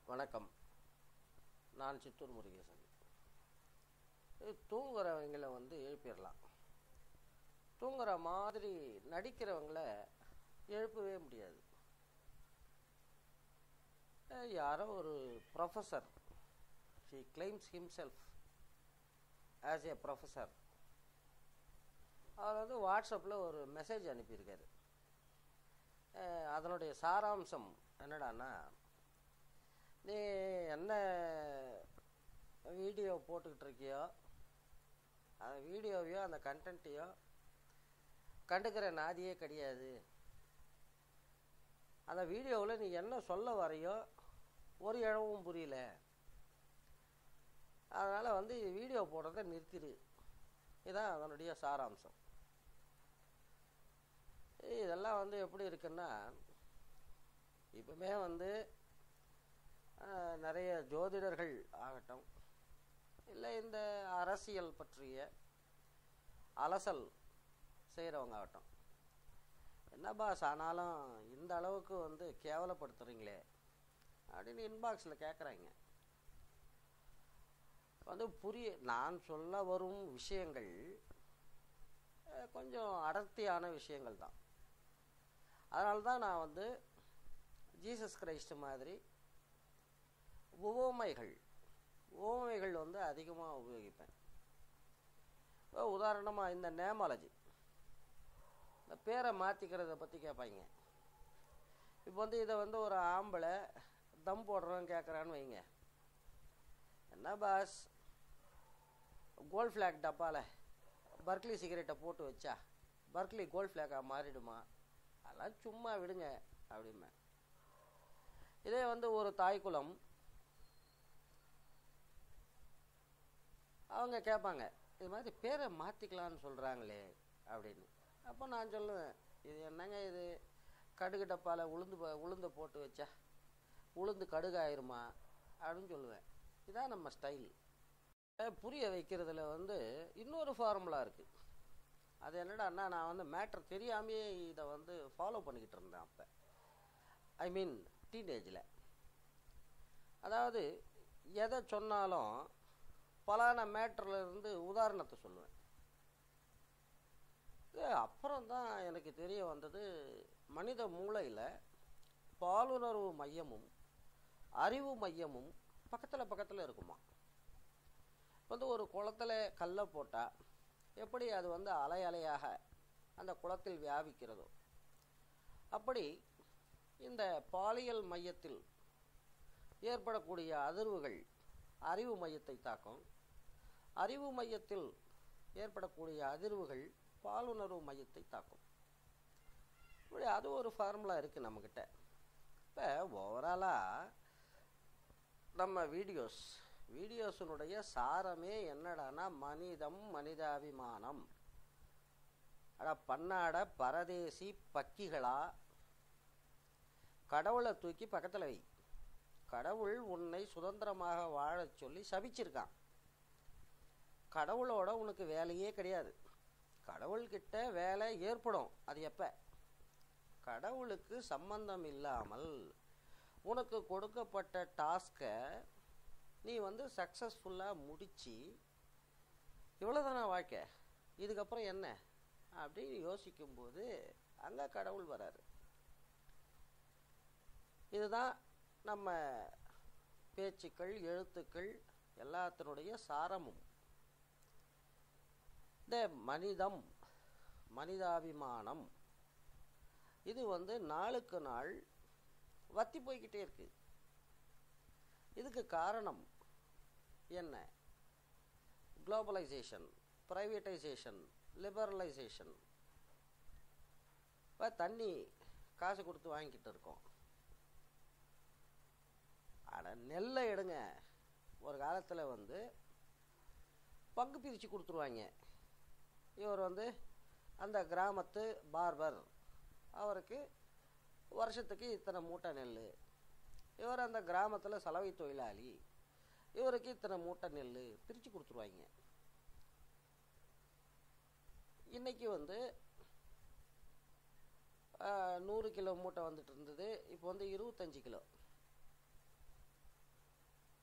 வணக்கம் நான் சித்தூர் முருகேசன் இது தூங்குறவங்கள வந்து எழுப்பிடலாம் தூங்குற மாதிரி நடிக்கிறவங்கள எழுப்பவே முடியாது அஹ் யாரோ ஒரு professor she claims himself as a professor அவர் வந்து வாட்ஸ்அப்பில் ஒரு மெசேஜ் அனுப்பியிருக்காரு அஹ் அதனுடைய சாராம்சம் என்னடான்னா நீ என்ன வீடியோ போட்டுக்கிட்டு இருக்கியோ அந்த வீடியோவையோ அந்த கண்டென்ட்டையோ கண்டுக்கிற நாதியே கிடையாது அந்த வீடியோவில் நீ என்ன சொல்ல வரையோ ஒரு இழவும் புரியல அதனால் வந்து வீடியோ போடுறத நிறுத்திடு இதான் அதனுடைய சாராம்சம் இதெல்லாம் வந்து எப்படி இருக்குன்னா இப்போமே வந்து ஆஹ், நிறைய ஜோதிடர்கள் ஆகட்டும் இல்லை இந்த அரசியல் பற்றிய அலசல் செய்கிறவங்க ஆகட்டும் என்ன பாஸ் ஆனாலும் இந்த அளவுக்கு வந்து கேவலப்படுத்துகிறீங்களே அப்படின்னு இன்பாக்ஸில் கேட்குறாங்க வந்து புரிய நான் சொல்ல வரும் விஷயங்கள் அஹ், கொஞ்சம் அடர்த்தியான விஷயங்கள் தான் அதனால தான் நான் வந்து ஜீசஸ் கிரைஸ்ட் மாதிரி உவமைகள் உவமைகள் வந்து அதிகமாக உபயோகிப்பேன் இப்போ உதாரணமாக இந்த நேமாலஜி இந்த பேரை மாற்றிக்கிறத பற்றி கேட்பாங்க இப்போ வந்து இதை வந்து ஒரு ஆம்பளை தம் போடுறவன் கேட்குறான்னு வைங்க என்ன பாஸ் கோல்ட் ஃப்ளாக் டப்பாவில் பர்க்லி சிகரெட்டை போட்டு வச்சா பர்க்லி கோல்ட் ஃப்ளாக்காக மாறிடுமா அதெல்லாம் சும்மா விடுங்க அப்படிம்பேன் இதே வந்து ஒரு தாய்க்குளம் அவங்க கேட்பாங்க இது மாதிரி பேரை மாற்றிக்கலான்னு சொல்கிறாங்களே அப்படின்னு அப்போ நான் சொல்லுவேன் இது என்னங்க இது கடுகு டப்பாவில் உளுந்து ப- உளுந்தை போட்டு வச்சா உளுந்து கடுகாயிருமா அப்படின்னு சொல்லுவேன் இதான் நம்ம ஸ்டைல் புரிய வைக்கிறதுல வந்து இன்னொரு ஃபார்முலா இருக்குது அது என்னடான்னா நான் வந்து மேட்ரு தெரியாமையே இதை வந்து ஃபாலோ பண்ணிக்கிட்டு இருந்தேன் அப்போ ஐ மீன் டீனேஜில் அதாவது எதை சொன்னாலும் பலான மேட்டரில் இருந்து உதாரணத்தை சொல்லுவேன் இது அப்புறம் தான் எனக்கு தெரிய வந்தது மனித மூளையில் பாலுணர்வு மையமும் அறிவு மையமும் பக்கத்தில் பக்கத்தில் இருக்குமா வந்து ஒரு குளத்துல கல்லை போட்டால் எப்படி அது வந்து அலை அலையாக அந்த குளத்தில் வியாபிக்கிறதோ அப்படி இந்த பாலியல் மையத்தில் ஏற்படக்கூடிய அதிர்வுகள் அறிவு மையத்தை தாக்கும் அறிவு மையத்தில் ஏற்படக்கூடிய அதிர்வுகள் பாலுணர்வு மையத்தை தாக்கும் இப்படி அது ஒரு ஃபார்முலா இருக்குது நம்மக்கிட்ட இப்போ ஓவராலாக நம்ம வீடியோஸ் வீடியோஸினுடைய சாரமே என்னடான்னா மனிதம் மனிதாபிமானம் அட பன்னாட பரதேசி பக்கிகளா கடவுளை தூக்கி பக்கத்தில் வை கடவுள் உன்னை சுதந்திரமாக வாழச் சொல்லி சபிச்சிருக்கான் கடவுளோட உனக்கு வேலையே கிடையாது கடவுள்கிட்ட வேலை ஏற்படும் அது எப்போ கடவுளுக்கு சம்பந்தம் இல்லாமல் உனக்கு கொடுக்கப்பட்ட டாஸ்கை நீ வந்து சக்ஸஸ்ஃபுல்லாக முடித்து இவ்வளோதானா வாழ்க்கை இதுக்கப்புறம் என்ன அப்படின்னு யோசிக்கும்போது அங்கே கடவுள் வராரு இதுதான் நம்ம பேச்சுக்கள் எழுத்துக்கள் எல்லாத்தினுடைய சாரமும் இந்த மனிதம் மனிதாபிமானம் இது வந்து நாளுக்கு நாள் வத்தி போய்கிட்டே இருக்கு இதுக்கு காரணம் என்ன குளோபலைசேஷன் ப்ரைவேட்டைசேஷன் லிபரலைசேஷன் இப்போ தண்ணி காசு கொடுத்து வாங்கிக்கிட்டு இருக்கோம் அட நெல்லை எடுங்க ஒரு காலத்தில் வந்து பங்கு பிரித்து கொடுத்துருவாங்க இவர் வந்து அந்த கிராமத்து பார்பர் அவருக்கு வருஷத்துக்கு இத்தனை மூட்டை நெல் இவர் அந்த கிராமத்தில் சலவை தொழிலாளி இவருக்கு இத்தனை மூட்டை நெல் பிரித்து கொடுத்துருவாங்க இன்னைக்கு வந்து ஆஹ், நூறு கிலோ மூட்டை வந்துட்டு இருந்தது இப்போ வந்து இருபத்தஞ்சி கிலோ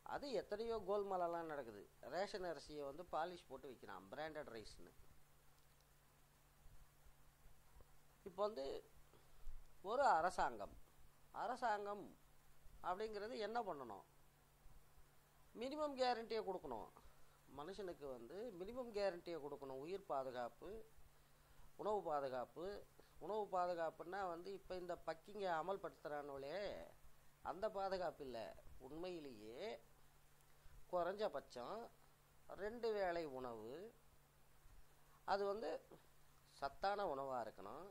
அது எத்தனையோ கோல்மாலெல்லாம் நடக்குது ரேஷன் அரிசியை வந்து பாலிஷ் போட்டு விற்கிறான் பிராண்டட் ரைஸ்னு இப்போ வந்து ஒரு அரசாங்கம் அரசாங்கம் அப்படிங்கிறது என்ன பண்ணணும் மினிமம் கேரண்டியை கொடுக்கணும் மனுஷனுக்கு வந்து மினிமம் கேரண்டியை கொடுக்கணும் உயிர் பாதுகாப்பு உணவு பாதுகாப்பு உணவு பாதுகாப்புன்னா வந்து இப்போ இந்த பக்கிங்க அமல்படுத்துகிறானுங்களே அந்த பாதுகாப்பு இல்லை உண்மையிலேயே குறைஞ்சபட்சம் ரெண்டு வேளை உணவு அது வந்து சத்தான உணவாக இருக்கணும்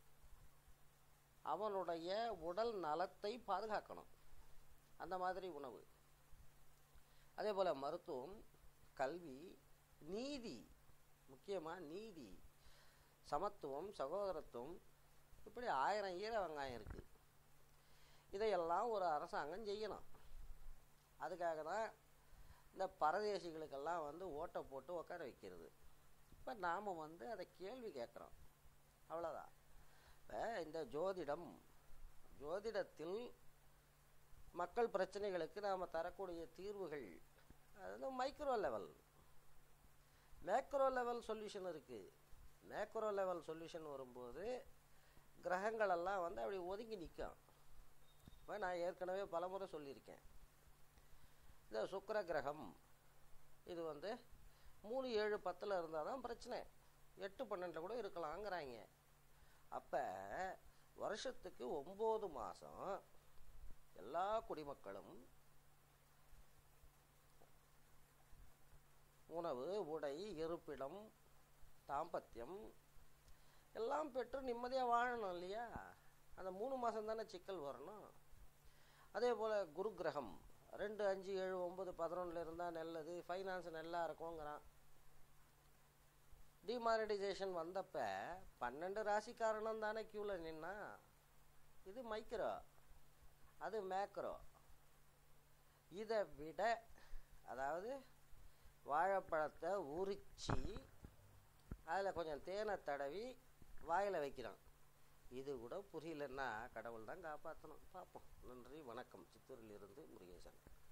அவனுடைய உடல் நலத்தை பாதுகாக்கணும் அந்த மாதிரி உணவு அதே போல் மருத்துவம் கல்வி நீதி முக்கியமாக நீதி சமத்துவம் சகோதரத்துவம் இப்படி ஆயிரம் ஈர வெங்காயம் இருக்குது இதையெல்லாம் ஒரு அரசாங்கம் செய்யணும் அதுக்காக தான் இந்த பரதேசிகளுக்கெல்லாம் வந்து ஓட்டை போட்டு உட்கார வைக்கிறது இப்போ நாம் வந்து அதை கேள்வி கேட்குறோம் அவ்வளோதான் இப்போ இந்த ஜோதிடம் ஜோதிடத்தில் மக்கள் பிரச்சனைகளுக்கு நாம் தரக்கூடிய தீர்வுகள் அது வந்து micro level macro level solution இருக்குது மேக்ரோ லெவல் சொல்யூஷன் வரும்போது கிரகங்களெல்லாம் வந்து அப்படி ஒதுங்கி நிற்கும் இப்போ நான் ஏற்கனவே பலமுறை சொல்லியிருக்கேன் இந்த சுக்கிர கிரகம் இது வந்து மூணு ஏழு பத்தில் இருந்தால் தான் பிரச்சனை எட்டு பன்னெண்டில் கூட இருக்கலாங்கிறாங்க அப்போ வருஷத்துக்கு ஒம்பது மாதம் எல்லா குடிமக்களும் உணவு உடை இருப்பிடம் தாம்பத்தியம் எல்லாம் பெற்று நிம்மதியாக வாழணும் இல்லையா அந்த மூணு மாதம் தானே சிக்கல் வரணும் அதே போல் குரு கிரகம் ரெண்டு அஞ்சு ஏழு ஒம்பது பதினொன்றில் இருந்தால் நல்லது ஃபைனான்ஸ் நல்லா இருக்குங்கிறான் டிமானிட்டைசேஷன் வந்தப்ப பன்னெண்டு ராசிக்காரனும் தானே க்யூவில் நின்னா இது மைக்ரோ அது மேக்ரோ இதை விட அதாவது வாழைப்பழத்தை உரித்து அதில் கொஞ்சம் தேனை தடவி வாயில் வைக்கிறான் இது கூட புரியலன்னா கடவுள் தான் காப்பாற்றணும் பார்ப்போம் நன்றி வணக்கம் சித்தூரிலிருந்து முருகேசன்